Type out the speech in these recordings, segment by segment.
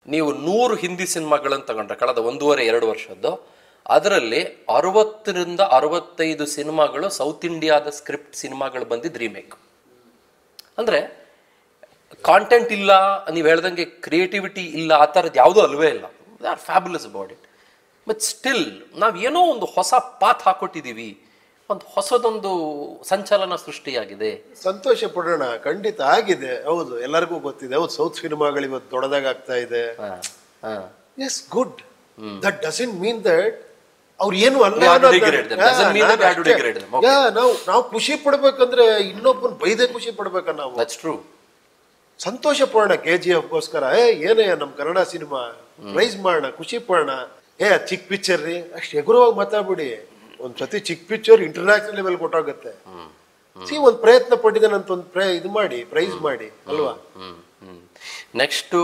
ನೀವು ನೂರು ಹಿಂದಿ ಸಿನಿಮಾಗಳನ್ನು ತಗೊಂಡ್ರೆ ಕಳೆದ ಒಂದೂವರೆ ಎರಡು ವರ್ಷದ್ದು ಅದರಲ್ಲಿ ಅರವತ್ತರಿಂದ ಅರವತ್ತೈದು ಸಿನಿಮಾಗಳು ಸೌತ್ ಇಂಡಿಯಾದ ಸ್ಕ್ರಿಪ್ಟ್ ಸಿನಿಮಾಗಳು ಬಂದಿದ್ದು ರೀಮೇಕ್ ಅಂದರೆ ಕಾಂಟೆಂಟ್ ಇಲ್ಲ ನೀವು ಹೇಳ್ದಂಗೆ ಕ್ರಿಯೇಟಿವಿಟಿ ಇಲ್ಲ ಆ ಥರದ್ದು ಯಾವುದೂ ಅಲ್ವೇ ಇಲ್ಲ they are fabulous about it but still ನಾವು ಏನೋ ಒಂದು ಹೊಸ ಪಾತ್ ಹಾಕೊಟ್ಟಿದ್ದೀವಿ ಒಂದು ಹೊಸದೊಂದು ಸಂಚಲನ ಸೃಷ್ಟಿಯಾಗಿದೆ ಸಂತೋಷ ಪಡೋಣ ಖಂಡಿತ ಆಗಿದೆ ಹೌದು ಎಲ್ಲರಿಗೂ ಗೊತ್ತಿದೆ ಹೌದು ಸೌತ್ ಸಿನಿಮಾಗಳು ಇವತ್ತು ದೊಡ್ಡದಾಗ ಆಗ್ತಾ ಇದೆ ಹಾ, ಹಾ. Yes good that doesn't mean that ಅವ್ರು ಏನು ಅಲ್ಲ We have to ಅನ್ನೋದನ್ನ- degrade them. ಹಾ, Doesn't mean that we have to ನಾನು degrade them. ಅಷ್ಟೇ. ಯಾ, ನಾವು ನಾವು ಖುಷಿ ಪಡ್ಬೇಕಂದ್ರೆ ಇನ್ನೊಬ್ಬನ ಬೈದೆ ಖುಷಿ ಪಡ್ಬೇಕ ನಾವು ದಟ್ಸ್ ಟ್ರೂ ಸಂತೋಷ ಪಡೋಣ ಕೆ ಜಿ ಎಫ್ಗೋಸ್ಕರ ಏ ಏನೇ ನಮ್ಮ ಕನ್ನಡ ಸಿನಿಮಾ ಪ್ರೈಸ್ ಮಾಡೋಣ ಖುಷಿ ಪಡೋಣ ಏ ಅದ್ ಚಿಕ್ಕ ಪಿಕ್ಚರ್ ರೀ ಅಷ್ಟು ಎಗುರವಾಗಿ ಮಾತಾಡ್ಬಿಡಿ ಒಂದ್ ಸತಿ ಚಿಕ್ಕ ಪಿಕ್ಚರ್ ಇಂಟರ್ನ್ಯಾಷನಲ್ ಲೆವೆಲ್ ಕೊಟ್ಟೋಗುತ್ತೆ ಸಿ ಒಂದ್ ಪ್ರಯತ್ನ ಪಟ್ಟಿದ್ದಾನಂತ ಒಂದು ಪ್ರಯ ಇದು ಮಾಡಿ ಪ್ರೈಸ್ ಮಾಡಿ ಅಲ್ವಾ next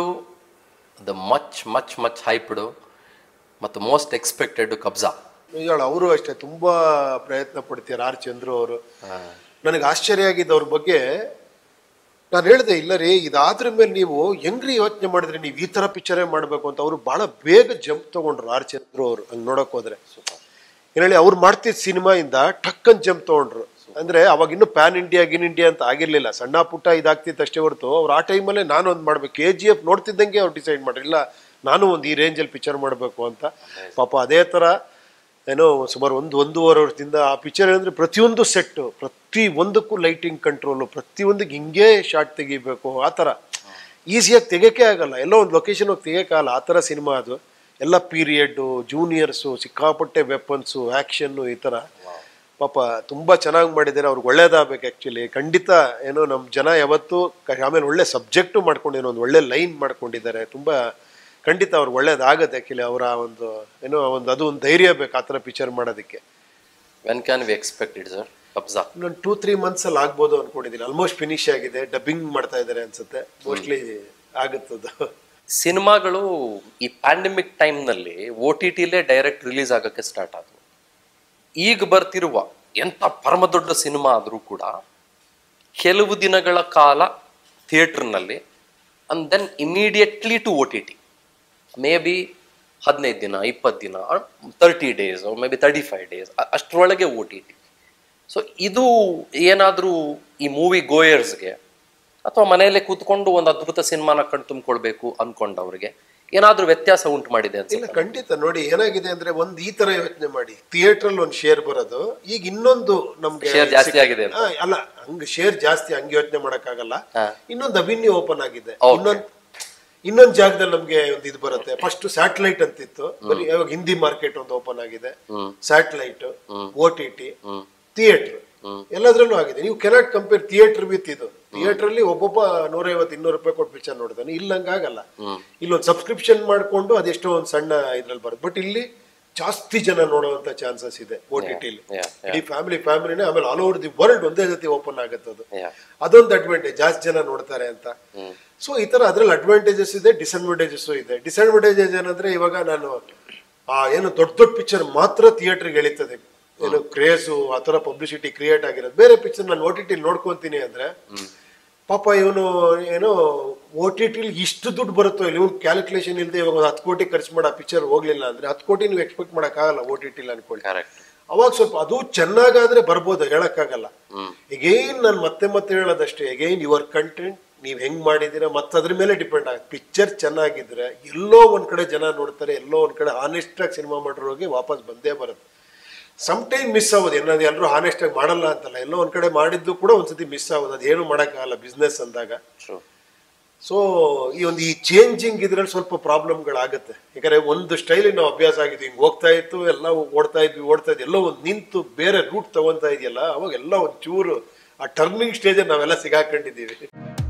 the much much much hyped ಮತ್ತು ಮೋಸ್ಟ್ ಎಕ್ಸ್ಪೆಕ್ಟೆಡ್ ಕಬ್ಜಾ ಹೇಳ ಅವರು ಅಷ್ಟೇ ತುಂಬಾ ಪ್ರಯತ್ನ ಪಡ್ತಾರೆ ಆರ್ ಚಂದ್ರು ಅವರು ನನಗೆ ಆಶ್ಚರ್ಯ ಆಗಿದ್ದು ಅವ್ರ ಬಗ್ಗೆ ನಾನು ಹೇಳಿದೆ ಇಲ್ಲ ರೀ ಇದಾದ್ರ ಮೇಲೆ ನೀವು ಹೆಂಗ್ರಿ ಯೋಚನೆ ಮಾಡಿದ್ರಿ ನೀವು ಈ ತರ ಪಿಕ್ಚರೇ ಮಾಡ್ಬೇಕು ಅಂತ ಅವರು ಬಹಳ ಬೇಗ ಜಂಪ್ ತಗೊಂಡ್ರು ಆರ್ ಚಂದ್ರು ಅವರು ಹಂಗ್ ನೋಡಕ್ ಹೋದ್ರೆ ಏನ್ ಹೇಳಿ ಅವ್ರು ಮಾಡ್ತಿದ್ದ ಸಿನಿಮಾ ಇಂದ ಟಕ್ಕನ್ ಜಂಪ್ ತಗೊಂಡ್ರು ಅಂದ್ರೆ ಅವಾಗ ಇನ್ನು ಪ್ಯಾನ್ ಇಂಡಿಯಾ ಗಿನ್ ಇಂಡಿಯಾ ಅಂತ ಆಗಿರ್ಲಿಲ್ಲ ಸಣ್ಣ ಪುಟ್ಟ ಇದಾಗ್ತಿತ್ತು ಅಷ್ಟೇ ಹೊರತು ಅವ್ರು ಆ ಟೈಮಲ್ಲೇ ನಾನು ಒಂದು ಮಾಡ್ಬೇಕು ಕೆ ಜಿ ಎಫ್ ನೋಡ್ತಿದ್ದಂಗೆ ಅವ್ರು ಡಿಸೈಡ್ ಮಾಡ್ರಿ ಇಲ್ಲ ನಾನು ಒಂದು ಈ ರೇಂಜಲ್ಲಿ ಪಿಕ್ಚರ್ ಮಾಡಬೇಕು ಅಂತ ಪಾಪ ಅದೇ ಥರ ಏನೋ ಸುಮಾರು ಒಂದು ಒಂದೂವರೆ ವರ್ಷದಿಂದ ಆ ಪಿಕ್ಚರ್ ಏನಂದ್ರೆ ಪ್ರತಿಯೊಂದು ಸೆಟ್ಟು ಪ್ರತಿ ಒಂದಕ್ಕೂ ಲೈಟಿಂಗ್ ಕಂಟ್ರೋಲು ಪ್ರತಿಯೊಂದಕ್ಕೆ ಹಿಂಗೆ ಶಾರ್ಟ್ ತೆಗಿಬೇಕು ಆ ಥರ ಈಸಿಯಾಗಿ ತೆಗಿಯೋಕೆ ಆಗಲ್ಲ ಎಲ್ಲೋ ಒಂದು ಲೊಕೇಶನ್ ಹೋಗಿ ತೆಗಿಯೋಕ್ಕಾಗಲ್ಲ ಆ ಥರ ಸಿನಿಮಾ ಅದು ಎಲ್ಲ ಪೀರಿಯಡ್ಡು ಜೂನಿಯರ್ಸು ಸಿಕ್ಕಾಪಟ್ಟೆ ವೆಪನ್ಸು ಆ್ಯಕ್ಷನ್ನು ಈ ಥರ ಪಾಪ ತುಂಬ ಚೆನ್ನಾಗಿ ಮಾಡಿದ್ದಾರೆ ಅವ್ರಿಗೆ ಒಳ್ಳೇದಾಗಬೇಕು ಆ್ಯಕ್ಚುಲಿ ಖಂಡಿತ ಏನೋ ನಮ್ಮ ಜನ ಯಾವತ್ತೂ ಕ- ಆಮೇಲೆ ಒಳ್ಳೆ ಸಬ್ಜೆಕ್ಟು ಮಾಡ್ಕೊಂಡಿರೋ ಒಂದು ಒಳ್ಳೆ ಲೈನ್ ಮಾಡ್ಕೊಂಡಿದ್ದಾರೆ ತುಂಬ ಖಂಡಿತ ಅವ್ರಿಗೆ ಒಳ್ಳೇದಾಗತ್ತೆ ಆ್ಯಕ್ಚುಲಿ ಅವರ ಒಂದು ಏನೋ ಒಂದು ಅದು ಒಂದು ಧೈರ್ಯ ಬೇಕು ಆ ಥರ ಪಿಕ್ಚರ್ ಮಾಡೋದಕ್ಕೆ when can we expect it sir Kabzaa two three three ಮಂತ್ಸಲ್ಲಿ ಆಗ್ಬೋದು ಅನ್ಕೊಂಡಿದ್ದೀನಿ ಆಲ್ಮೋಸ್ಟ್ ಫಿನಿಶ್ ಆಗಿದೆ ಡಬ್ಬಿಂಗ್ ಮಾಡ್ತಾ ಇದ್ದಾರೆ ಅನ್ಸುತ್ತೆ ಮೋಸ್ಟ್ಲಿ ಆಗುತ್ತದು ಸಿನಿಮಾಗಳು ಈ ಪ್ಯಾಂಡಮಿಕ್ ಟೈಮ್ನಲ್ಲಿ ಓ ಟಿ ಟಿಲೇ ಡೈರೆಕ್ಟ್ ರಿಲೀಸ್ ಆಗೋಕ್ಕೆ ಸ್ಟಾರ್ಟ್ ಆದವು ಈಗ ಬರ್ತಿರುವ ಎಂಥ ಪರಮ ದೊಡ್ಡ ಸಿನಿಮಾ ಆದರೂ ಕೂಡ ಕೆಲವು ದಿನಗಳ ಕಾಲ ಥಿಯೇಟ್ರ್ನಲ್ಲಿ and then immediately to O T T maybe ಹದಿನೈದು ದಿನ ಇಪ್ಪತ್ತು ದಿನ thirty days maybe thirty five days ಅಷ್ಟರೊಳಗೆ ಓ ಟಿ ಟಿ ಸೊ ಇದು ಏನಾದರೂ ಈ ಮೂವಿ ಗೋಯರ್ಸ್ಗೆ ಅಥವಾ ಮನೆಯಲ್ಲೇ ಕೂತ್ಕೊಂಡು ಒಂದು ಅದ್ಭುತ ಸಿನಿಮಾನ ಕಣ್ ತುಂಬಿಕೊಳ್ಬೇಕು ಅನ್ಕೊಂಡವ್ರಿಗೆ ಏನಾದರೂ ವ್ಯತ್ಯಾಸ ಉಂಟು ಮಾಡಿದೆ ಇಲ್ಲ ಅನ್ಸುತ್ತೆ ಖಂಡಿತ ನೋಡಿ ಏನಾಗಿದೆ ಅಂದ್ರೆ ಒಂದ್ ಈ ತರ ಯೋಚನೆ ಮಾಡಿ ಥಿಯೇಟರ್ ಅಲ್ಲಿ ಒಂದು ಶೇರ್ ಬರೋದು ಈಗ ಇನ್ನೊಂದು ನಮ್ಗೆ Share ಜಾಸ್ತಿ ಆಗಿದೆ ಅಂತ. ಆ, ಅಲ್ಲ ಹಂಗ ಶೇರ್ ಜಾಸ್ತಿ ಹಂಗೆ ಯೋಚನೆ ಮಾಡಕ್ಕಾಗಲ್ಲ ಹಾ. ಇನ್ನೊಂದು ಅಭಿನ್ಯ ಓಪನ್ ಆಗಿದೆ Okay. ಇನ್ನೊಂದ್ ಇನ್ನೊಂದ್ ಜಾಗದಲ್ಲಿ ನಮ್ಗೆ ಒಂದು ಇದು ಬರುತ್ತೆ ಫಸ್ಟ್ ಸ್ಯಾಟಲೈಟ್ ಅಂತಿತ್ತು ಬರೀ ಇವಾಗ ಹಿಂದಿ ಮಾರ್ಕೆಟ್ ಒಂದು ಓಪನ್ ಆಗಿದೆ satellite O T T theatre ಎಲ್ಲದ್ರಲ್ಲೂ ಆಗಿದೆ ನೀವು ಕೆನಾಟ್ ಕಂಪೇರ್ ಥಿಯೇಟರ್ ವಿತ್ ಇದು ಥಿಯೇಟರ್ ಅಲ್ಲಿ ಒಬ್ಬೊಬ್ಬ ನೂರೈವತ್ತು ಇನ್ನೂರು ರೂಪಾಯಿ ಕೊಟ್ಟು ಪಿಕ್ಚರ್ ನೋಡ್ತಾನೆ ಇಲ್ಲ ಹಂಗಾಗಲ್ಲ ಇಲ್ಲೊಂದು ಸಬ್ಸ್ಕ್ರಿಪ್ಷನ್ ಮಾಡ್ಕೊಂಡು ಅದೆಷ್ಟೋ ಒಂದು ಸಣ್ಣ ಇದ್ರಲ್ಲಿ ಬರುತ್ತೆ ಬಟ್ ಇಲ್ಲಿ ಜಾಸ್ತಿ ಜನ ನೋಡುವಂತ ಚಾನ್ಸಸ್ ಇದೆ ಓ ಟಿ ಟಿಲಿ yeah, ಇಡೀ ಫ್ಯಾಮಿಲಿ ಫ್ಯಾಮಿಲಿನೇ ಆಮೇಲೆ ಆಲ್ ಓವರ್ ದಿ ವರ್ಲ್ಡ್ ಒಂದೇ ಜೊತೆ ಓಪನ್ ಆಗುತ್ತೆ ಅದು Yeah. ಅದೊಂದು ಅಡ್ವಾಂಟೇಜ್ ಜಾಸ್ತಿ ಜನ ನೋಡ್ತಾರೆ ಅಂತ ಸೊ ಈ ತರ ಅದ್ರಲ್ಲಿ ಅಡ್ವಾಂಟೇಜಸ್ ಇದೆ ಡಿಸ್ಅಡ್ವಾಂಟೇಜಸ್ ಇದೆ ಡಿಸ್ಅಡ್ವಾಂಟೇಜಸ್ ಏನಂದ್ರೆ ಇವಾಗ ನಾನು ಆ ಏನು ದೊಡ್ಡ ದೊಡ್ಡ ಪಿಕ್ಚರ್ ಮಾತ್ರ ಥಿಯೇಟರ್ಗೆ ಎಳಿತದೆ ಏನು ಕ್ರೇಜು ಆ ತರ ಪಬ್ಲಿಸಿಟಿ ಕ್ರಿಯೇಟ್ ಆಗಿರೋದು ಬೇರೆ ಪಿಕ್ಚರ್ ನಾನು ಓ ಟಿ ಟಿ ನೋಡ್ಕೊಂತೀನಿ ಅಂದ್ರೆ ಪಾಪ ಇವನು ಏನೋ ಓ ಟಿ ಟಿಲಿ ಇಷ್ಟು ದುಡ್ಡು ಬರುತ್ತೋ ಇಲ್ಲಿ ಇವ್ನು ಕ್ಯಾಲ್ಕುಲೇಷನ್ ಇಲ್ಲದೆ ಇವಾಗ ಒಂದು ಹತ್ತು ಕೋಟಿ ಖರ್ಚು ಮಾಡೋ ಪಿಕ್ಚರ್ ಹೋಗ್ಲಿಲ್ಲ ಅಂದ್ರೆ ಹತ್ತು ಕೋಟಿ ನೀವು ಎಕ್ಸ್ಪೆಕ್ಟ್ ಮಾಡೋಕ್ಕಾಗಲ್ಲ ಓ ಟಿ ಟಿಲಿ ಅನ್ಕೊಳ್ಳಿ ಕರೆಕ್ಟ್ ಅವಾಗ ಸ್ವಲ್ಪ ಅದು ಚೆನ್ನಾಗಾದ್ರೆ ಬರ್ಬೋದು ಹೇಳಕ್ಕಾಗಲ್ಲ ಎಗೈನ್ ನಾನು ಮತ್ತೆ ಮತ್ತೆ ಹೇಳೋದಷ್ಟೇ ಎಗೈನ್ ಯುವರ್ ಕಂಟೆಂಟ್ ನೀವ್ ಹೆಂಗ್ ಮಾಡಿದೀರಾ ಮತ್ತೆ ಅದ್ರ ಮೇಲೆ ಡಿಪೆಂಡ್ ಆಗುತ್ತೆ ಪಿಕ್ಚರ್ ಚೆನ್ನಾಗಿದ್ರೆ ಎಲ್ಲೋ ಒಂದ್ ಕಡೆ ಜನ ನೋಡ್ತಾರೆ ಎಲ್ಲೋ ಒಂದ್ ಕಡೆ ಆನೆಸ್ಟ್ ಆಗಿ ಸಿನಿಮಾ ಮಾಡಿರೋಗೆ ವಾಪಸ್ ಬಂದೇ ಬರುತ್ತೆ ಸಮ್ ಟೈಮ್ ಮಿಸ್ ಆಗೋದು ಏನಾದ್ರು ಎಲ್ಲರೂ ಆನೆಸ್ಟ್ ಆಗಿ ಮಾಡಲ್ಲ ಅಂತಲ್ಲ ಎಲ್ಲೋ ಒಂದ್ ಕಡೆ ಮಾಡಿದ್ದು ಕೂಡ ಒಂದ್ಸತಿ ಮಿಸ್ ಆಗೋದು ಅದೇನು ಮಾಡೋಕ್ಕಾಗಲ್ಲ ಬಿಸ್ನೆಸ್ ಅಂದಾಗ ಟ್ರೂ ಸೊ ಈ ಒಂದು ಈ ಚೇಂಜಿಂಗ್ ಇದ್ರಲ್ಲಿ ಸ್ವಲ್ಪ ಪ್ರಾಬ್ಲಮ್ಗಳಾಗುತ್ತೆ ಯಾಕಂದ್ರೆ ಒಂದು ಸ್ಟೈಲ್ ನಾವು ಅಭ್ಯಾಸ ಆಗಿದ್ವಿ ಹಿಂಗ್ ಹೋಗ್ತಾ ಇತ್ತು ಎಲ್ಲ ಓಡ್ತಾ ಇದ್ವಿ ಓಡ್ತಾ ಇದ್ವಿ ಎಲ್ಲೋ ಒಂದು ನಿಂತು ಬೇರೆ ರೂಟ್ ತಗೊಂತಾ ಇದೆಯಲ್ಲ ಅವಾಗ ಎಲ್ಲ ಒಂದು ಚೂರು ಆ ಟರ್ನಿಂಗ್ ಸ್ಟೇಜ್ ನಾವೆಲ್ಲ ಸಿಗಾಕೊಂಡಿದ್ದೀವಿ